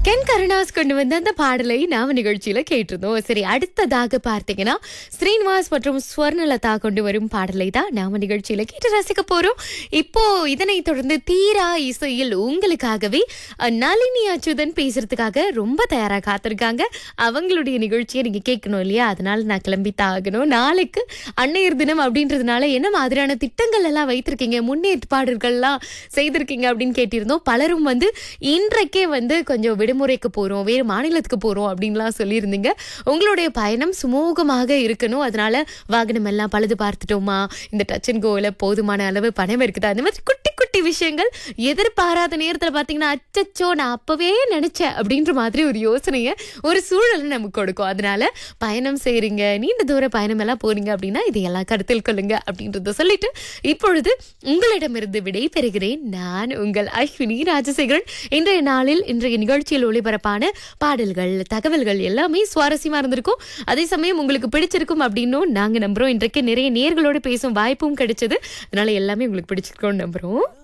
Ken Karunas கொண்டு வந்த அந்த பாடலை நாம நிகழ்ச்சியில கேட்டிருந்தோம் சரி அடுத்ததாக பார்த்தீங்கன்னா ஸ்ரீனிவாஸ் மற்றும் ஸ்வர்ணலதா கொண்டு வரும் பாடலை தான் நாம நிகழ்ச்சியில கேட்டு ரசிக்க போறோம் இப்போ இதனை தொடர்ந்து தீரா இசையில் உங்களுக்காகவே அஹ், நளினி அச்சுதன் பேசுறதுக்காக ரொம்ப தயாரா காத்திருக்காங்க அவங்களுடைய நிகழ்ச்சியை நீங்க கேட்கணும் இல்லையா அதனால நான் கிளம்பித்தான் ஆகணும் நாளைக்கு அன்னையர் தினம் அப்படின்றதுனால என்ன மாதிரியான திட்டங்கள் எல்லாம் வைத்திருக்கீங்க முன்னேற்பாடுகள்லாம் செய்திருக்கீங்க அப்படின்னு கேட்டிருந்தோம் பலரும் வந்து இன்றைக்கே வந்து கொஞ்சம் விடுமுறைக்கு போறோம் வேறு மாநிலத்துக்கு போறோம் அப்படின்லாம் சொல்லியிருந்தீங்க உங்களுடைய பயணம் சுமூகமாக இருக்கணும் அதனால வாகனம் எல்லாம் பழுது பார்த்துட்டோமா இந்த டச் அண்ட் கோல போதுமான அளவு பணம் இருக்குதா அந்த மாதிரி குட்டி குட்டி விஷயங்கள் எதிர்பாராத நேரத்துல பாத்தீங்கன்னா அச்சச்சோ நான் அப்பவே நினைச்சேன் அப்படின்ற மாதிரி ஒரு யோசனையை ஒரு சூழலை நமக்கு கொடுக்கும் அதனால பயணம் செய்றீங்க நீண்ட தூர பயணம் எல்லாம் போறீங்க அப்படின்னா இதையெல்லாம் கருத்தில் கொள்ளுங்க அப்படின்றத சொல்லிட்டு இப்பொழுது உங்களிடமிருந்து விடை பெறுகிறேன் நான் உங்கள் அஸ்வினி ராஜசேகரன் இன்றைய நாளில் இன்றைய நிகழ்ச்சியில் ஒளிபரப்பான பாடல்கள் தகவல்கள் எல்லாமே சுவாரஸ்யமா இருந்திருக்கும் அதே சமயம் உங்களுக்கு பிடிச்சிருக்கும் அப்படின்னும் நாங்க நம்புறோம் இன்றைக்கு நிறைய நேர்களோட பேசும் வாய்ப்பும் கிடைச்சது அதனால எல்லாமே உங்களுக்கு பிடிச்சிருக்கோம்னு நம்புறோம்